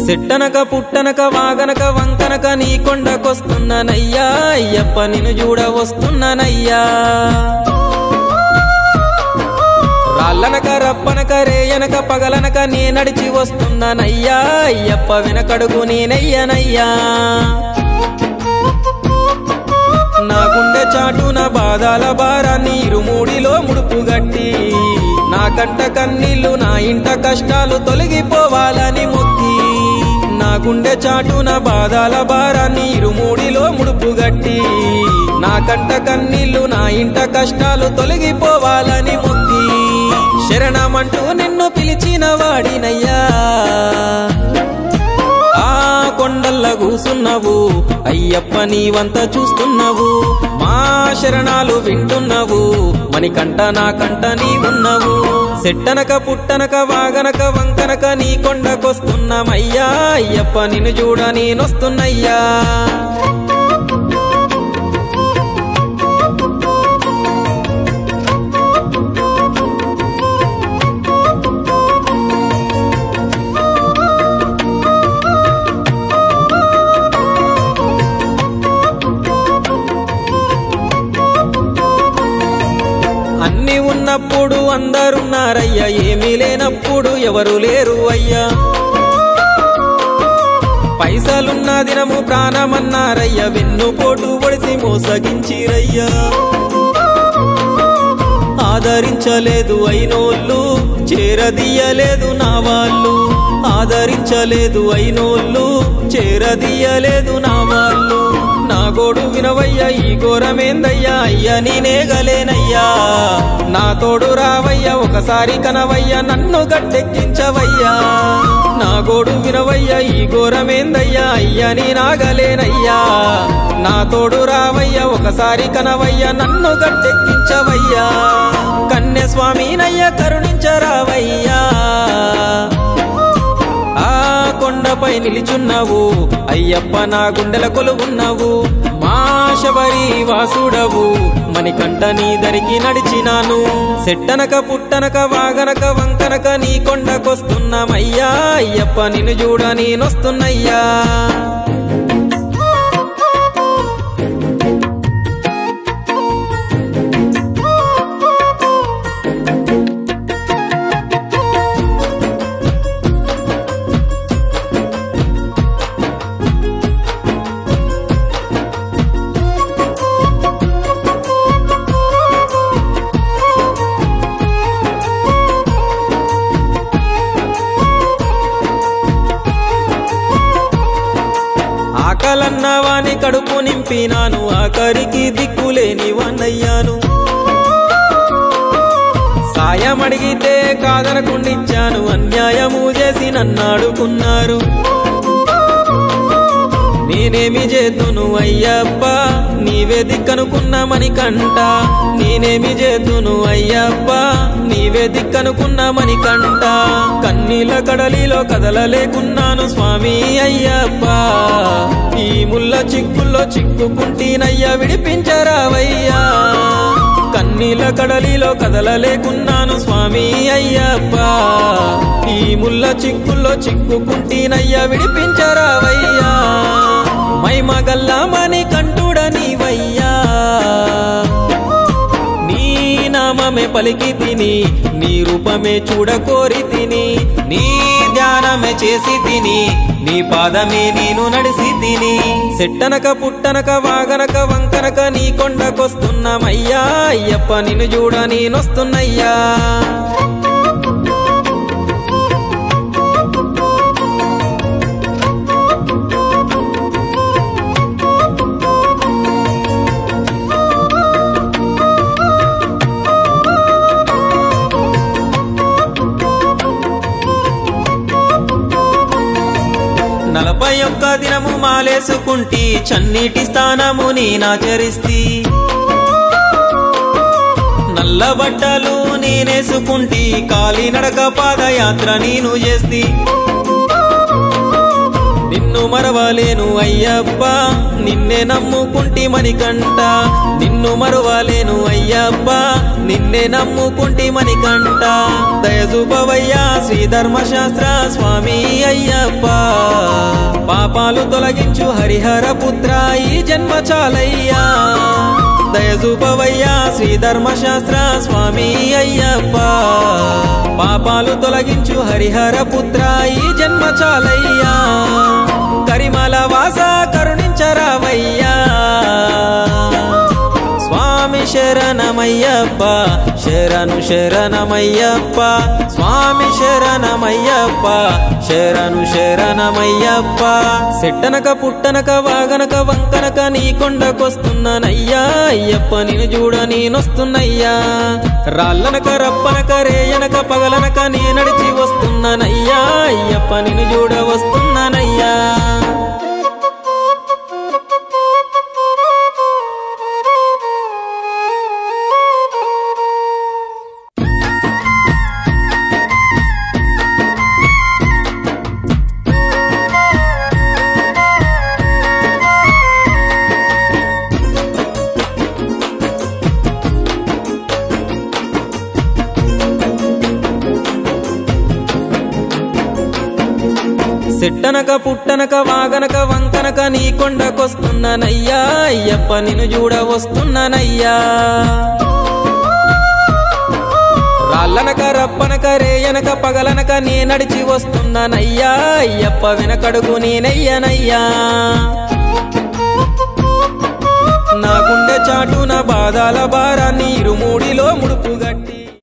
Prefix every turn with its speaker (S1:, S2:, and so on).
S1: సెట్టనక పుట్టనక వాగనక వంకనక నీ కొండకొస్తున్నానయ్యా అయ్యప్ప నిన్ను చూడ వస్తున్నానయ్యా రాళ్ళనక రప్పనక రేయనక పగలనక నే నడిచి వస్తున్నానయ్యా అయ్యప్ప వెనకడుగు నేనయ్యనయ్యా నా గుండె చాటున బాధాల భారాన్ని ఇరుమూడిలో ముడుపు గట్టి నా కంట కన్నీళ్లు నా ఇంట కష్టాలు తొలగిపోవాలని మొక్కి నా గుండె చాటున బాధాల భారాన్ని ఇరుమూడిలో ముడుపు గట్టి నా కంట కన్నీళ్లు నా ఇంట కష్టాలు తొలగిపోవాలని మొక్కి శరణమంటూ నిన్ను పిలిచిన వాడినయ్యా ఆ కొండల్ల కూసున్నావు అయ్యప్ప నీవంత చూస్తున్నావు మా శరణాలు వింటున్నావు మణికంట నా కంట నీ ఉన్నావు సెట్టనక పుట్టనక వాగనక వంకనక నీ కొండకొస్తున్నామయ్యా అయ్యప్ప నిన్ను చూడ నేనొస్తున్నయ్యా అన్ని ఉన్నప్పుడు అందరున్నారయ్యా ఏమీ లేనప్పుడు ఎవరు లేరు అయ్యా పైసలున్న దినము ప్రాణమన్నారయ్యా వెన్నుపోటు ఒడిసి మోసగించిరయ్యా ఆదరించలేదు అయినోళ్ళు చేరదీయలేదు నా వాళ్ళు ఆదరించలేదు అయినోళ్ళు చేరదీయలేదు నా వాళ్ళు నా గోడు వినవయ్యా ఈ ఘోరమేందయ్యా అయ్యా నేనేగలేనయ్యా నా తోడు రావయ్యా ఒకసారి కనవయ్యా నన్ను గట్టెక్కించవయ్యా నా గోడు వినవయ్యా ఈ ఘోరమేందయ్యా అయ్యా నేనాగలేనయ్యా నా తోడు రావయ్యా ఒకసారి కనవయ్యా నన్ను గట్టెక్కించవయ్యా కన్య స్వామినయ్య కరుణించరావయ్యా ఆ కొండపై నిలిచున్నావు అయ్యప్ప నా గుండెల కొలువున్నావు మా శబరి వాసుడవు మణికంఠ నీ దరికి నడిచినాను సెట్టనక పుట్టనక వాగనక వంకనక నీ కొండకొస్తున్నామయ్యా అయ్యప్ప నిన్ను చూడ నేనొస్తున్నయ్యా ఆకలన్నవాని కడుపు నింపినాను ఆఖరికి దిక్కులేని వాణ్ణయ్యాను సాయం అడిగితే కాదనకుండిచ్చాను అన్యాయము చేసి నన్నాడుకున్నారు నేనేమి చేతును అయ్యప్ప నీవే దిక్కనుకున్నామని కంట నేనేమి చేతును అయ్యప్ప నీవే దిక్కనుకున్నామని కంట కన్నీల కడలిలో కదలలేకున్నాను స్వామి అయ్యప్ప ఈ ముల్ల చిక్కుల్లో చిక్కుకుంటీనయ్యా విడిపించరావయ్యా కన్నీల కడలిలో కదలలేకున్నాను స్వామి అయ్యప్ప ఈ ముల్ల చిక్కుల్లో చిక్కుకుంటీనయ్యా విడిపించరావయ్యా మైమగల్లామని కంటుడనివయ్యా నీ నామమే పలికి తిని నీ రూపమే చూడకోరి తిని నీ ధ్యానమే చేసి తిని నీ పాదమే నేను నడిసి తిని సెట్టనక పుట్టనక వాగనక వంకనక నీ కొండకొస్తున్నామయ్యా అయ్యప్ప నిన్ను చూడ నేనొస్తున్నయ్యా నలభై ఒక్క దినము మాలేసుకుంటి చన్నీటి స్థానము నేనాచరిస్తి నల్ల బట్టలు నేనేసుకుంటి కాలినడక పాదయాత్ర నేను చేస్తి నిన్ను నిన్ను మరవలేను అయ్యప్ప నిన్నే నమ్ముకుంటి మణికంట నిన్ను మరవలేను అయ్యప్ప నిన్నే నమ్ముకుంటి మణికంట దయజూపవయ్యా శ్రీ ధర్మశాస్త్ర స్వామి అయ్యప్ప పాపాలు తొలగించు హరిహర పుత్ర ఈ జన్మ చాలయ్యా దయజూపవయ్యా శ్రీ ధర్మశాస్త్ర స్వామి అయ్యప్ప పాపాలు తొలగించు హరిహర పుత్ర ఈ జన్మ చాలయ్యా కరిమల వాస కరుణించరావయ్యా స్వామి శరణమయ్యప్ప శరణు శరణమయ్యప్ప స్వామి శరణమయ్యప్ప శరణు శరణమయ్యప్ప సెట్టనక పుట్టనక వాగనక వంకనక నీ కొండకొస్తున్నానయ్యా అయ్యప్ప నిన్ను చూడ నేనొస్తున్నయ్యా రాళ్ళనక రప్పనక రేయనక పగలనక నే నడిచి వస్తున్నానయ్యా అయ్యప్ప నిన్ను చూడ వస్తున్నానయ్యా సెట్టనక పుట్టనక వాగనక వంకనక నీ కొండకొస్తున్నానయ్యా అయ్యప్ప నిన్ను చూడ వస్తున్నానయ్యా రాళ్ళనక రప్పనక రేయనక పగలనక నే నడిచి వస్తున్నానయ్యా అయ్యప్ప వెనకడుగు నేనయ్యనయ్యా నా గుండె చాటు నా బాధాల భారాన్ని ఇరుమూడిలో ముడుపు గట్టి